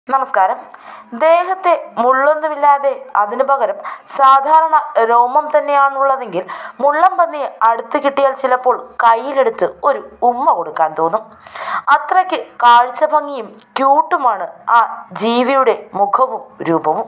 നമസ്കാരം ദേഹത്തെ മുള്ളൊന്നുമില്ലാതെ അതിനു പകരം സാധാരണ രോമം തന്നെയാണുള്ളതെങ്കിൽ മുള്ളം പന്നിയെ അടുത്ത് കിട്ടിയാൽ ചിലപ്പോൾ കയ്യിലെടുത്ത് ഒരു ഉമ്മ കൊടുക്കാൻ തോന്നും അത്രയ്ക്ക് കാഴ്ച ഭംഗിയും ക്യൂട്ടുമാണ് ആ ജീവിയുടെ മുഖവും രൂപവും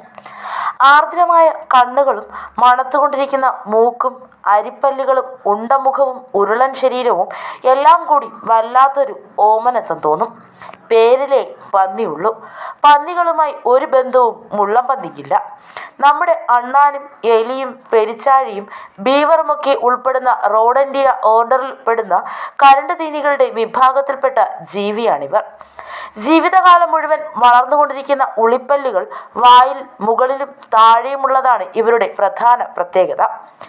ആർദ്രമായ കണ്ണുകളും മണത്തുകൊണ്ടിരിക്കുന്ന മൂക്കും അരിപ്പല്ലുകളും ഉണ്ടമുഖവും ഉരുളൻ ശരീരവും എല്ലാം കൂടി വല്ലാത്തൊരു ഓമനത്വം തോന്നും പേരിലെ പന്നിയുള്ളൂ പന്നികളുമായി ഒരു ബന്ധവും മുള്ളം പന്നിക്കില്ല നമ്മുടെ അണ്ണാനും എലിയും പെരിച്ചാഴിയും ബീവറുമൊക്കെ ഉൾപ്പെടുന്ന റോഡൻഡിയ ഓർഡറിൽ പെടുന്ന കരണ്ട് തീനികളുടെ വിഭാഗത്തിൽപ്പെട്ട ജീവിയാണിവർ ജീവിതകാലം മുഴുവൻ വളർന്നുകൊണ്ടിരിക്കുന്ന ഉളിപ്പല്ലുകൾ വായിൽ മുകളിലും താഴെയുമുള്ളതാണ് ഇവരുടെ പ്രധാന പ്രത്യേകത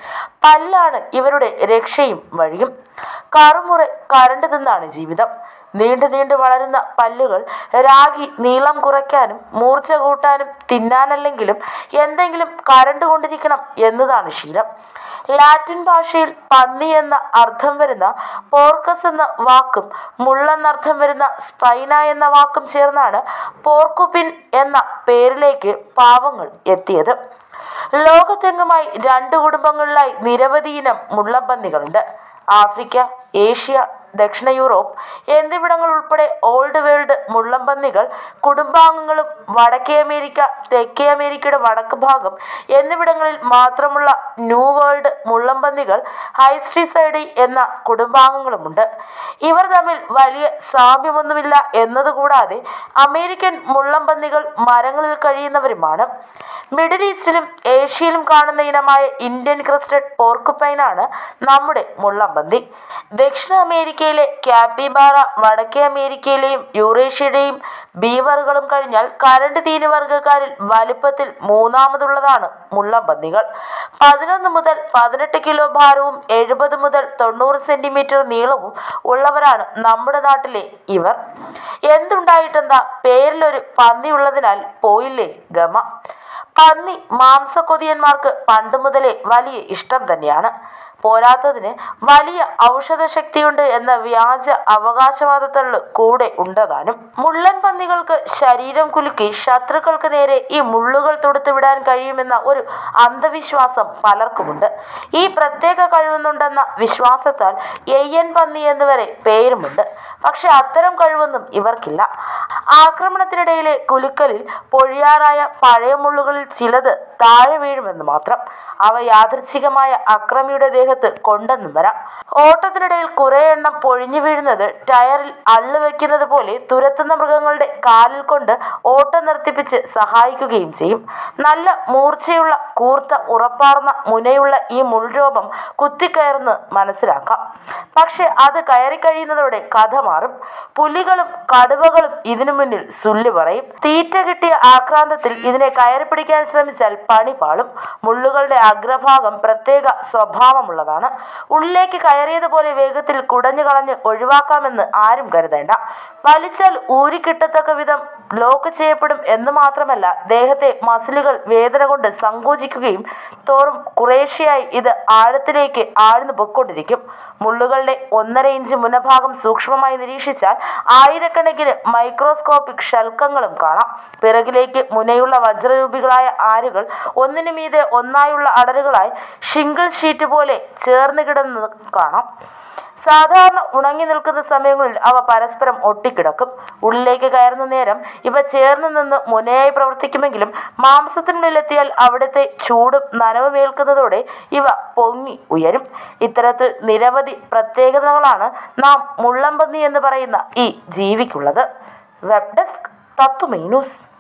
പല്ലാണ് ഇവരുടെ രക്ഷയും വഴിയും കറുമുറെ കരണ്ട് തിന്നാണ് ജീവിതം നീണ്ടു നീണ്ടു വളരുന്ന പല്ലുകൾ രാഗി നീളം കുറയ്ക്കാനും മൂർച്ച കൂട്ടാനും തിന്നാനല്ലെങ്കിലും എന്തെങ്കിലും കരണ്ട് കൊണ്ടിരിക്കണം എന്നതാണ് ശീലം ലാറ്റിൻ ഭാഷയിൽ പന്നി എന്ന അർത്ഥം വരുന്ന പോർക്കസ് എന്ന വാക്കും മുള്ളെന്നർത്ഥം വരുന്ന സ്പൈന എന്ന വാക്കും ചേർന്നാണ് പോർക്കുപിൻ എന്ന പേരിലേക്ക് പാവങ്ങൾ എത്തിയത് ലോകത്തെങ്ങുമായി രണ്ട് കുടുംബങ്ങളിലായി നിരവധി ഇനം മുള്ളംപന്നികളുണ്ട് ആഫ്രിക്ക ഏഷ്യ ദക്ഷിണ യൂറോപ്പ് എന്നിവിടങ്ങൾ ഉൾപ്പെടെ ഓൾഡ് വേൾഡ് മുള്ളംപന്നികൾ കുടുംബാംഗങ്ങളും വടക്കേ അമേരിക്ക തെക്കേ അമേരിക്കയുടെ വടക്ക് ഭാഗം എന്നിവിടങ്ങളിൽ മാത്രമുള്ള ന്യൂ വേൾഡ് മുള്ളംപന്നികൾ ഹൈസ്ട്രിസൈഡി എന്ന കുടുംബാംഗങ്ങളുമുണ്ട് ഇവർ തമ്മിൽ വലിയ സാമ്യമൊന്നുമില്ല എന്നതുകൂടാതെ അമേരിക്കൻ മുള്ളംപന്നികൾ മരങ്ങളിൽ കഴിയുന്നവരുമാണ് മിഡിൽ ഈസ്റ്റിലും ഏഷ്യയിലും കാണുന്ന ഇനമായ ഇന്ത്യൻ ക്രസ്റ്റഡ് പോർക്കുപൈനാണ് നമ്മുടെ മുള്ളംപന്തി ദക്ഷിണ അമേരിക്കയിലെ ക്യാപ്പിബാറ വടക്കേ അമേരിക്കയിലെയും യൂറേഷ്യയുടെയും ബീവറുകളും കഴിഞ്ഞാൽ കരണ്ട് തീനി വർഗ്ഗക്കാരിൽ വലുപ്പത്തിൽ മൂന്നാമതുള്ളതാണ് മുള്ളംപന്നികൾ പതിനൊന്ന് മുതൽ പതിനെട്ട് കിലോ ഭാരവും എഴുപത് മുതൽ തൊണ്ണൂറ് സെന്റിമീറ്റർ നീളവും ഉള്ളവരാണ് നമ്മുടെ നാട്ടിലെ ഇവർ എന്തുണ്ടായിട്ടെന്താ പേരിലൊരു പന്നി ഉള്ളതിനാൽ പോയില്ലേ ഗമ പന്നി മാംസക്കൊതിയന്മാർക്ക് പണ്ട് മുതലേ വലിയ ഇഷ്ടം തന്നെയാണ് പോരാത്തതിന് വലിയ ഔഷധ ശക്തിയുണ്ട് എന്ന വ്യാജ അവകാശവാദത്തള്ളു കൂടെ ഉണ്ടതാനും മുള്ളൻ പന്നികൾക്ക് ശരീരം കുലുക്കി ശത്രുക്കൾക്ക് നേരെ ഈ മുള്ളുകൾ തൊടുത്തുവിടാൻ കഴിയുമെന്ന ഒരു അന്ധവിശ്വാസം പലർക്കുമുണ്ട് ഈ പ്രത്യേക കഴിവുന്നുണ്ടെന്ന വിശ്വാസത്താൽ എയ്യൻ പന്നി എന്നുവരെ പേരുമുണ്ട് പക്ഷെ അത്തരം കഴിവൊന്നും ഇവർക്കില്ല ആക്രമണത്തിനിടയിലെ കുലുക്കലിൽ പൊഴിയാറായ പഴയ മുള്ളുകളിൽ ചിലത് താഴെ വീഴുമെന്ന് മാത്രം അവ യാദൃച്ഛികമായ അക്രമിയുടെ ദേഹത്ത് കൊണ്ടെന്നും വരാം ഓട്ടത്തിനിടയിൽ കുറെ എണ്ണം പൊഴിഞ്ഞു വീഴുന്നത് ടയറിൽ അള്ളു വെക്കുന്നത് പോലെ തുരത്തുന്ന മൃഗങ്ങളുടെ കാലിൽ കൊണ്ട് ഓട്ടം നിർത്തിപ്പിച്ച് സഹായിക്കുകയും ചെയ്യും നല്ല മൂർച്ചയുള്ള കൂർത്ത ഉറപ്പാർന്ന മുനയുള്ള ഈ മുൾരോപം കുത്തിക്കയറുന്ന് മനസ്സിലാക്കാം പക്ഷെ അത് കയറി കഴിയുന്നതോടെ കഥ മാറും പുലികളും കടുവകളും ഇതിനു മുന്നിൽ സുല്ല് പറയും തീറ്റ കിട്ടിയ ആക്രാന്തത്തിൽ ഇതിനെ കയറി പിടിക്കാൻ ശ്രമിച്ചാൽ പണി പാളും മുള്ളുകളുടെ അഗ്രഭാഗം പ്രത്യേക സ്വഭാവമുള്ളതാണ് ഉള്ളിലേക്ക് കയറിയതുപോലെ വേഗത്തിൽ കുടഞ്ഞു കളഞ്ഞ് ഒഴിവാക്കാമെന്ന് ആരും കരുതേണ്ട വലിച്ചാൽ ഊരിക്കിട്ടത്തക്ക വിധം ലോക്ക് ചെയ്യപ്പെടും എന്ന് മാത്രമല്ല ദേഹത്തെ മസിലുകൾ വേദന കൊണ്ട് സങ്കോചിക്കുകയും തോറും കുറേശ്ശെയായി ഇത് ആഴത്തിലേക്ക് ആഴ്ന്നു പൊയ്ക്കൊണ്ടിരിക്കും മുള്ളുകളുടെ ഒന്നര ഇഞ്ച് മുനഭാഗം സൂക്ഷ്മമായി നിരീക്ഷിച്ചാൽ ആയിരക്കണക്കിന് മൈക്രോസ്കോപ്പിക് ശൽക്കങ്ങളും കാണാം പിറകിലേക്ക് മുനയുള്ള വജ്രരൂപികളായ ആരുകൾ ഒന്നിനു മീതെ ഒന്നായുള്ള അടരുകളായി ഷിംഗിൾ ഷീറ്റ് പോലെ ചേർന്ന് കിടന്ന് കാണാം സാധാരണ ഉണങ്ങി നിൽക്കുന്ന സമയങ്ങളിൽ അവ പരസ്പരം ഒട്ടിക്കിടക്കും ഉള്ളിലേക്ക് കയറുന്ന നേരം ഇവ ചേർന്ന് നിന്ന് മുനയായി പ്രവർത്തിക്കുമെങ്കിലും മാംസത്തിനുള്ളിലെത്തിയാൽ അവിടുത്തെ ചൂടും നനവും ഏൽക്കുന്നതോടെ ഇവ പൊങ്ങി ഉയരും ഇത്തരത്തിൽ നിരവധി പ്രത്യേകതകളാണ് നാം മുള്ളംപന്നി എന്ന് പറയുന്ന ഈ ജീവിക്കുള്ളത് വെബ് ഡെസ്ക് തത്വമേ ന്യൂസ്